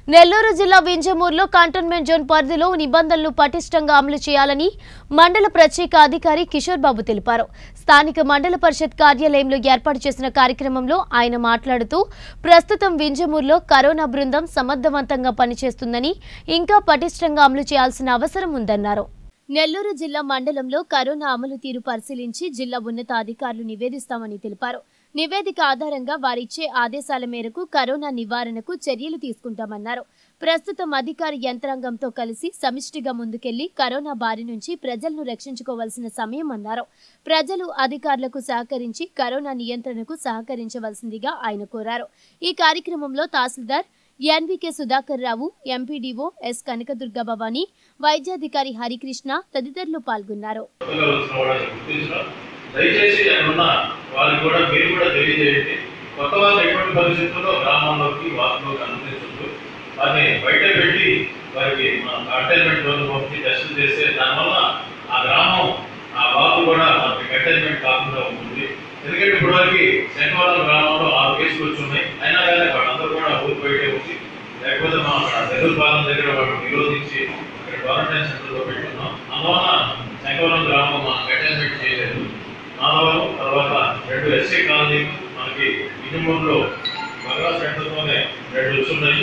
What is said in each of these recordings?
నెల్లూరు జిల్లా వింజమూరులో cantonment zone పరిధిలో నిబంధనలు పటిష్టంగా అమలు చేయాలని మండల ప్రత్యేక అధికారి కిషోర్ బాబు తెలిపారు స్థానిక మండల పరిషత్ కార్యాలయంలో ఏర్పాటు చేసిన కార్యక్రమంలో ఆయన మాట్లాడుతూ ప్రస్తుతం వింజమూరులో కరోనా బృందం సమర్థవంతంగా పనిచేస్తుందని ఇంకా పటిష్టంగా అమలు చేయాల్సిన అవసరం ఉందన్నారు నెల్లూరు జిల్లా మండలంలో కరోనా అమలు తీరు పరిశీలించి జిల్లా ఉన్నతాధికారులు నివేదిస్తామని తెలిపారు నివేదిక ఆధారంగా వారిచ్చే ఆదేశాల మేరకు కరోనా నివారణకు చర్యలు తీసుకుంటామన్నారు ప్రస్తుతం అధికార యంత్రాంగంతో కలిసి సమిష్టిగా ముందుకెళ్లి కరోనా బారి నుంచి ప్రజలను రక్షించుకోవాల్సిన సమయం అన్నారు ప్రజలు అధికారులకు సహకరించి కరోనా నియంత్రణకు సహకరించవలసిందిగా ఆయన కోరారు ఈ కార్యక్రమంలో తహసీల్దార్ NVK Sudhakar Rao MPDO S Kanakadurga Bhavani వైద్యాధికారి హరికృష్ణ తదితరులు పాల్గొన్నారు కొత్తగా వచ్చిన వాళ్ళని గుర్తించడం దయచేసి అక్కడ ఉన్న వాళ్ళకి కూడా మీరు కూడా తెలియజేయండి కొత్త వాళ్ళు ఎటువంటి పరిస్థితుల్లో గ్రామంలోకి వాసులోకి అనుమతించద్దు వారిని బయట పెట్టి వారికి మన కంటైన్మెంట్ జోన్ పంపించి టెస్టులు చేస్తే దానివల్ల ఆ గ్రామం ఆ వాకు కూడా మనకి కంటైన్మెంట్ కాకుండా ఉంటుంది ఎందుకంటే ఇప్పుడు వరకు శంకవరం గ్రామంలో ఆరు కేసులు వచ్చి ఉన్నాయి అయినా కానీ వాళ్ళందరూ కూడా ఊరు బయటే వచ్చి లేకపోతే మనం అక్కడ నెల్లూరు పాలన దగ్గర వాళ్ళు నిరోధించి అక్కడ క్వారంటైన్ సెంటర్లో పెట్టుకున్నాం అందువల్ల శంకవరం గ్రామం మనం కంటైన్మెంట్ చేయలేదు మాధవరం తర్వాత రెండు ఎస్సీ కాలనీ మనకి ఇనుమూరులో మద్రా సెంటర్లోనే రెండు వచ్చున్నాయి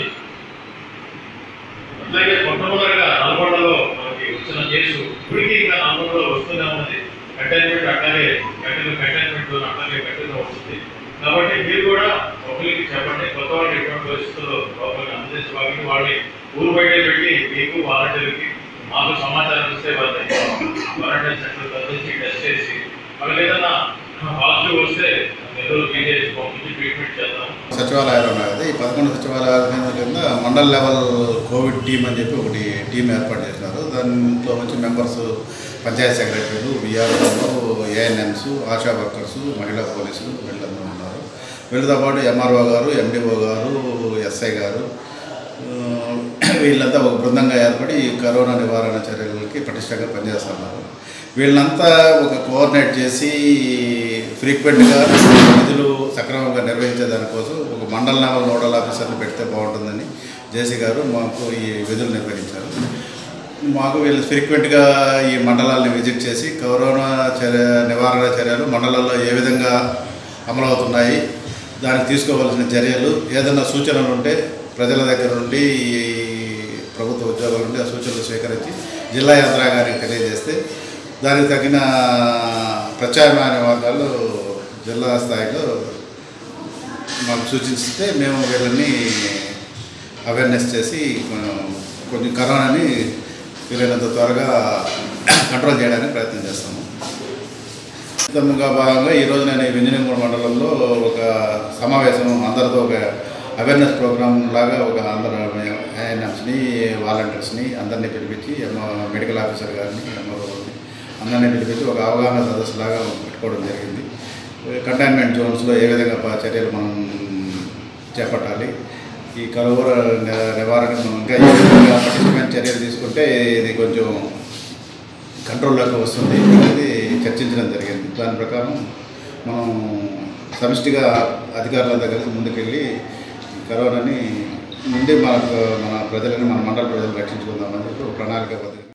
అట్లాగే మొట్టమొదటిగా నల్గొండలో మనకి వచ్చిన కేసు ఇప్పటికీ ఇంకా నల్గొండలో వస్తూనే ఉన్నది కంటైన్మెంట్ అట్లాగే కంటిన్యూ కంటైన్మెంట్ జోన్ అట్లాగే కంటిన్యూ వస్తుంది కాబట్టి మీరు కూడా ఒకరికి చెప్పండి కొత్త వాళ్ళు ఎటువంటి పరిస్థితుల్లో లోపలికి అందించడానికి వాళ్ళని ఊరు బయట పెట్టి మీకు వాలంటీర్కి మాకు సమాచారం ఇస్తే వాళ్ళని క్వారంటైన్ సెంటర్ అందించి టెస్ట్ చేసి వాళ్ళకి ఏదైనా పాజిటివ్ వస్తే నెల్లూరు పీజీహెచ్ పంపించి ట్రీట్మెంట్ చేద్దాం సచివాలయాలు ఉన్నాయి కదా ఈ పదకొండు సచివాలయాల కింద కింద మండల్ లెవెల్ కోవిడ్ టీమ్ అని చెప్పి ఒకటి టీం ఏర్పాటు చేసినారు దాంట్లో వచ్చి మెంబర్స్ పంచాయత్ సెక్రటరీలు విఆర్ఓలు ఏఎన్ఎంస్ ఆశా వర్కర్స్ మహిళా పోలీసులు వీళ్ళందరూ ఉన్నారు వీళ్ళతో పాటు ఎంఆర్ఓ గారు ఎండిఓ గారు ఎస్ఐ గారు ఆ, వీళ్ళంతా ఒక బృందంగా ఏర్పడి ఈ కరోనా నివారణ చర్యలకి పటిష్టంగా పనిచేస్తున్నారు వీళ్ళంతా ఒక కోఆర్డినేట్ చేసి ఫ్రీక్వెంట్గా విధులు సక్రమంగా నిర్వహించే దానికోసం ఒక మండల లెవెల్ నోడల్ ఆఫీసర్లు పెడితే బాగుంటుందని జేసీ గారు మాకు ఈ విధులు నిర్వహించారు మాకు వీళ్ళు ఫ్రీక్వెంట్గా ఈ మండలాన్ని విజిట్ చేసి కరోనా చర్య నివారణ చర్యలు మండలాల్లో ఏ విధంగా అమలవుతున్నాయి దానికి తీసుకోవాల్సిన చర్యలు ఏదైనా సూచనలు ఉంటే ప్రజల దగ్గర నుండి ఈ ప్రభుత్వ ఉద్యోగుల నుండి ఆ సూచనలు స్వీకరించి జిల్లా యంత్రాంగానికి తెలియజేస్తే దానికి తగిన ప్రత్యామ్నాయ మార్గాలు జిల్లా స్థాయిలో మాకు సూచిస్తే మేము వీళ్ళని అవేర్నెస్ చేసి కొంచెం కొంచెం కరోనాని వీలైనంత త్వరగా కంట్రోల్ చేయడానికి ప్రయత్నం చేస్తాము ఉత్తమంగా భాగంగా ఈరోజు నేను ఈ వింజనీగూడ మండలంలో ఒక సమావేశం అందరితో ఒక అవేర్నెస్ ప్రోగ్రామ్ లాగా ఒక అందరు ఐఎన్ఎంస్ని వాలంటీర్స్ని అందరినీ పిలిపించి ఎంఓ మెడికల్ ఆఫీసర్ గారిని ఎంఓని అందరినీ పిలిపించి ఒక అవగాహన సదస్సు లాగా పెట్టుకోవడం జరిగింది కంటైన్మెంట్ జోన్స్లో ఏ విధంగా ప- చర్యలు మనం చేపట్టాలి ఈ కరోనా ని- నివారణకు మనం ఇంకా ఏ విధంగా పటిష్టమైన చర్యలు తీసుకుంటే ఇది కొంచెం కంట్రోల్లోకి వస్తుంది అనేది చర్చించడం జరిగింది దాని ప్రకారం మనం సమిష్టిగా అధికారులంతా కలిసి ముందుకెళ్ళి ఈ కరోనాని నుండి మనకు మన ప్రజలని మన మండల ప్రజలు రక్షించుకుందామని చెప్పి ఒక ప్రణాళిక